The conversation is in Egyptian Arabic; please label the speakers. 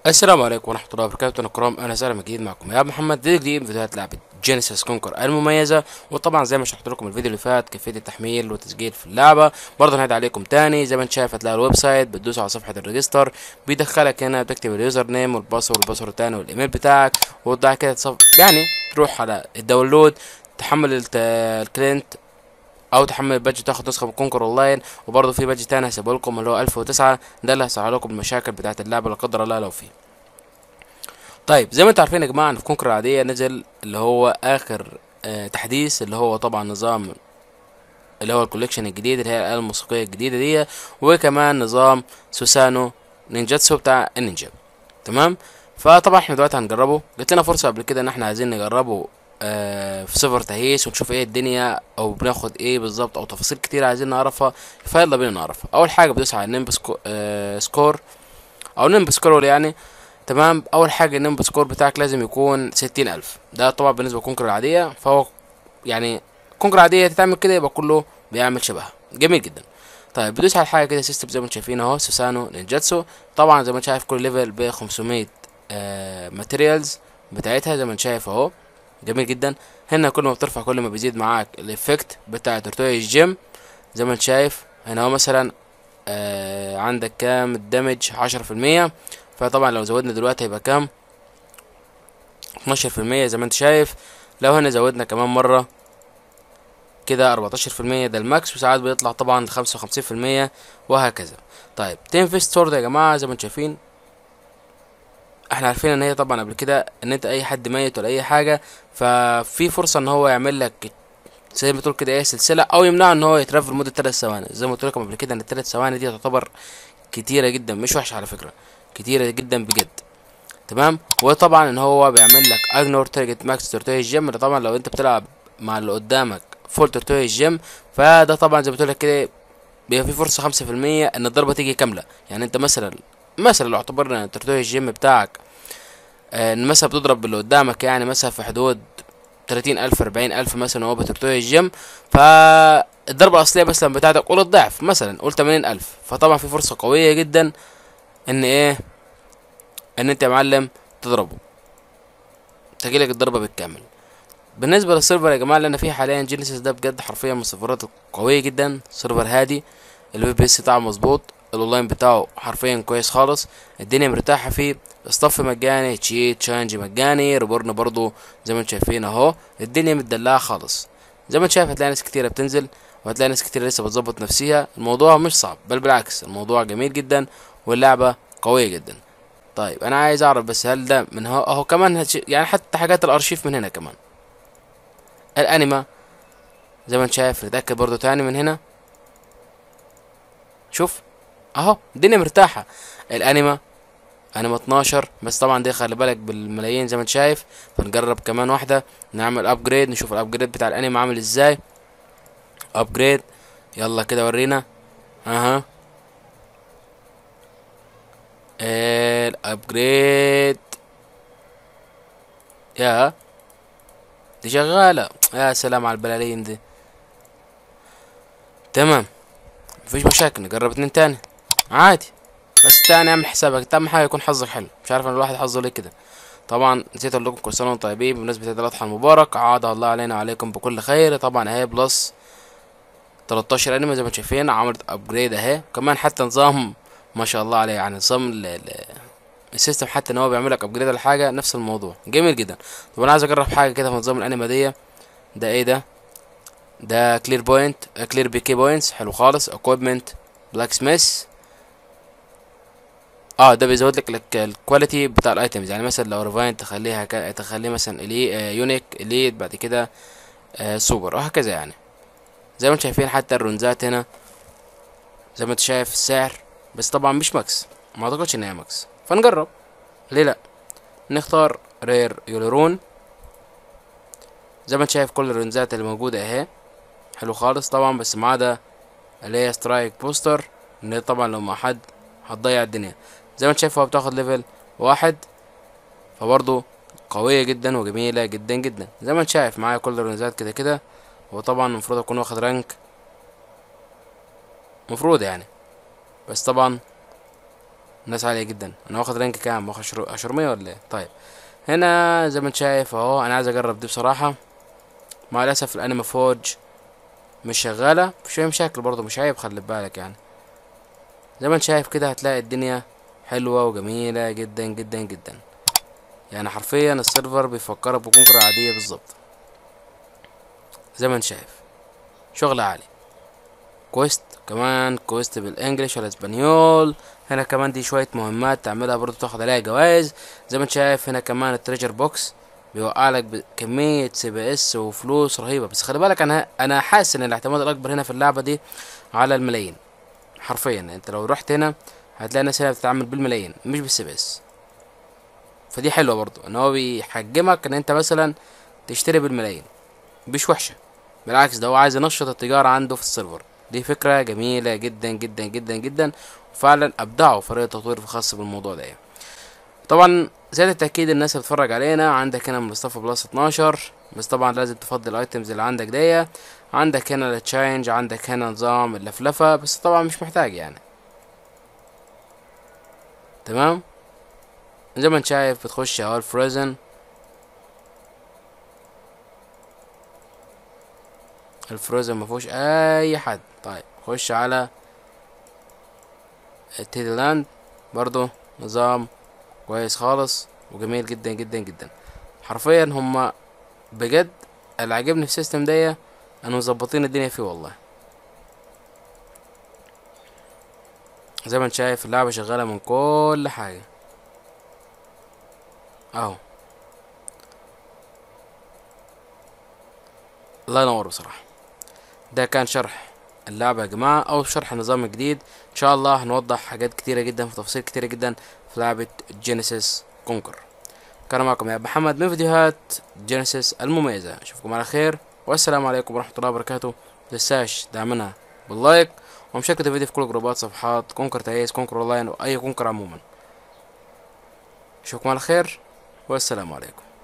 Speaker 1: السلام عليكم ورحمة الله وبركاته أنا كرام أهلا وسهلا من جديد معكم يا محمد فيديو جديد من فيديوهات لعبة جينيسيس كونكر المميزة وطبعا زي ما شرحت لكم الفيديو اللي فات كيفية التحميل والتسجيل في اللعبة برضه هنعيد عليكم تاني زي ما انت شايف هتلاقي الويب سايت بتدوس على صفحة الريجستر بيدخلك هنا بتكتب اليوزر نيم والباسورد والباسورد التاني والإيميل بتاعك وبعد كده تصف... يعني تروح على الداونلود تحمل الت... الكلينت او تحمل البادج تاخد نسخه من كونكر اونلاين وبرضه في بادج تاني هسيبه لكم اللي هو 1009 ده اللي هيسهل لكم المشاكل بتاعه اللعبه لا قدر الله لو فيه طيب زي ما انتم عارفين يا جماعه ان في كونكر العاديه نزل اللي هو اخر آه تحديث اللي هو طبعا نظام اللي هو الكوليكشن الجديد اللي هي الآلة الموسيقية الجديدة دي وكمان نظام سوسانو نينجاتسو بتاع النينجا تمام فطبعا احنا دلوقتي هنجربه جات لنا فرصة قبل كده ان احنا عايزين نجربه آه في سيرفر تهيس ونشوف ايه الدنيا او بناخد ايه بالظبط او تفاصيل كتير عايزين نعرفها فيلا بينا نعرفها اول حاجة بدوس على النيمب سكو آه سكور او نيمب سكرول يعني تمام اول حاجه النمبر سكور بتاعك لازم يكون ستين الف ده طبعا بالنسبه لكونكر العاديه فهو يعني كونكر العاديه تتعمل كده يبقى كله بيعمل شبهها جميل جدا طيب بدوس على حاجه كده سيستم زي ما انتم شايفين اهو سوسانو نينجاتسو طبعا زي ما انت شايف كل ليفل ب 500 آه ماتيريالز بتاعتها زي ما انت شايف اهو جميل جدا هنا كل ما بترفع كل ما بيزيد معاك الايفكت بتاع تورتوي الجيم زي ما انت شايف هنا اهو مثلا آه عندك كام الدمج عشرة في المية فطبعا لو زودنا دلوقتي هيبقى كام اتناشر في المية زي ما انت شايف لو هنا زودنا كمان مرة كده اربعتاشر في المية ده الماكس وساعات بيطلع طبعا خمسة وخمسين في المية وهكذا طيب تنفست سورد يا جماعة زي ما انتم شايفين احنا عارفين ان هي طبعا قبل كده ان انت اي حد ميت ولا اي حاجة ففي فرصة ان هو يعمل لك زي ما تقول كده ايه سلسلة او يمنعه ان هو يترافل لمدة تلات ثواني زي ما قلت لكم قبل كده ان التلات ثواني دي تعتبر كتيرة جدا مش وحشة على فكرة كتيرة جدا بجد تمام وطبعا ان هو بيعمل لك اجنور تارجت ماكس تورتوي الجيم ده طبعا لو انت بتلعب مع اللي قدامك فول تورتوي الجيم فده طبعا زي ما بتقول لك كده بيبقى في فرصة خمسة في المية ان الضربة تيجي كاملة يعني انت مثلا مثلا لو اعتبرنا ان تورتوي الجيم بتاعك آه، ان مثلا بتضرب اللي قدامك يعني مثلا في حدود تلاتين ألف أربعين ألف مثلا وهو بتورتوي الجيم فالضربة الأصلية مثلا بتاعتك قول الضعف مثلا قول تمانين ألف فطبعا في فرصة قوية جدا ان ايه ان انت يا معلم تضربه تجيلك الضربه بالكامل بالنسبه للسيرفر يا جماعه اللي انا فيه حاليا جينيسيس ده بجد حرفيا من السيرفرات القويه جدا سيرفر هادي الوي بي اس بتاعه مظبوط الاونلاين بتاعه حرفيا كويس خالص الدنيا مرتاحه فيه اصطف مجاني تشيت تشانج مجاني ريبورن برضو زي ما انتم شايفين اهو الدنيا متدلعه خالص زي ما انت شايف هتلاقي ناس كتيره بتنزل وهتلاقي ناس كتير لسه بتظبط نفسها الموضوع مش صعب بل بالعكس الموضوع جميل جدا واللعبه قويه جدا طيب انا عايز اعرف بس هل ده من هو اهو كمان هتش... يعني حتى حاجات الارشيف من هنا كمان الانيما زي ما انت شايف نتاكد برضو تاني من هنا شوف اهو الدنيا مرتاحه الانيما انيما 12 بس طبعا دي خلي بالك بالملايين زي ما انت شايف فنجرب كمان واحده نعمل ابجريد نشوف الابجريد بتاع الانيما عامل ازاي ابجريد يلا كده ورينا اها الابجريد يا دي شغالة يا سلام على البلالين دي تمام مفيش مشاكل نجرب اتنين تاني عادي بس تاني اعمل حسابك انت اهم حاجة يكون حظك حلو مش عارف انا الواحد حظه ليه كده طبعا نسيت اقول لكم كل سنة وانتم طيبين بمناسبة عيد الاضحى المبارك عاد الله علينا وعليكم بكل خير طبعا اهي بلس 13 انمي زي ما انتم شايفين عملت ابجريد اهي كمان حتى نظام ما شاء الله عليه يعني نظام ال- ال- السيستم حتى ان هو بيعمل لك ابجريد لحاجه نفس الموضوع جميل جدا طب انا عايز اجرب حاجه كده في نظام الانيما دي ده ايه ده ده كلير بوينت كلير بي كي بوينتس حلو خالص اكويبمنت بلاك سميث اه ده بيزود لك لك الكواليتي بتاع الايتمز يعني مثلا لو ريفاين تخليها ك... تخليه مثلا الي آه يونيك اليت بعد كده آه سوبر وهكذا يعني زي ما انتم شايفين حتى الرنزات هنا زي ما انت شايف السعر بس طبعا مش ماكس ما اعتقدش ان هي ماكس فنجرب ليه لا نختار رير يولورون زي ما انت شايف كل الرنزات اللي موجودة اهي حلو خالص طبعا بس ما عدا اللي هي سترايك بوستر ان هي طبعا لو مع حد هتضيع الدنيا زي ما انت شايف هو بتاخد ليفل واحد فبرضه قوية جدا وجميلة جدا جدا زي ما انت شايف معايا كل الرنزات كده كده وطبعا المفروض اكون واخد رانك مفروض يعني بس طبعا الناس عالية جدا انا واخد رانك كام واخد عشر- عشرمية ولا ايه طيب هنا زي ما انت شايف اهو انا عايز اجرب دي بصراحة مع الاسف الانيما فوج مش شغالة مفيش اي مشاكل برضه مش عيب خلي بالك يعني زي ما انت شايف كده هتلاقي الدنيا حلوة وجميلة جدا جدا جدا يعني حرفيا السيرفر بيفكرك بكونكر عادية بالظبط زي ما انت شايف شغل عالي كويست كمان كويست بالانجلش والاسبانيول هنا كمان دي شوية مهمات تعملها برضو تاخد عليها جوائز زي ما انت شايف هنا كمان التريجر بوكس بيوقع لك بكمية سي بي اس وفلوس رهيبة بس خلي بالك انا انا حاسس ان الاعتماد الاكبر هنا في اللعبة دي على الملايين حرفيا انت لو رحت هنا هتلاقي الناس هنا بتتعامل بالملايين مش بالسي بي اس فدي حلوة برضو ان هو بيحجمك ان انت مثلا تشتري بالملايين مش وحشة بالعكس ده هو عايز ينشط التجارة عنده في السيرفر دي فكرة جميلة جدا جدا جدا جدا وفعلا ابدعوا فريق التطوير في خاص بالموضوع ده يعني. طبعا زيادة التأكيد الناس اللي بتتفرج علينا عندك هنا مصطفى بلس 12 بس طبعا لازم تفضل الايتمز اللي عندك دي عندك هنا التشينج عندك هنا نظام اللفلفة بس طبعا مش محتاج يعني تمام زي ما انت شايف بتخش اهو الفروزن الفروزن مفيهوش اي حد طيب خش على تيدي لاند برضو نظام كويس خالص وجميل جدا جدا جدا حرفيا هما بجد اللي عجبني في السيستم دي انه مظبطين الدنيا فيه والله زي ما انت شايف اللعبة شغالة من كل حاجة اهو الله ينور بصراحة ده كان شرح اللعبة يا جماعة أو شرح النظام الجديد إن شاء الله هنوضح حاجات كتيرة جدا في تفاصيل كتيرة جدا في لعبة جينيسيس كونكر كان معكم يا محمد من فيديوهات جينيسيس المميزة أشوفكم على خير والسلام عليكم ورحمة الله وبركاته متنساش دعمنا باللايك ومشاركة الفيديو في كل جروبات صفحات كونكر تايس كونكر أونلاين وأي كونكر عموما أشوفكم على خير والسلام عليكم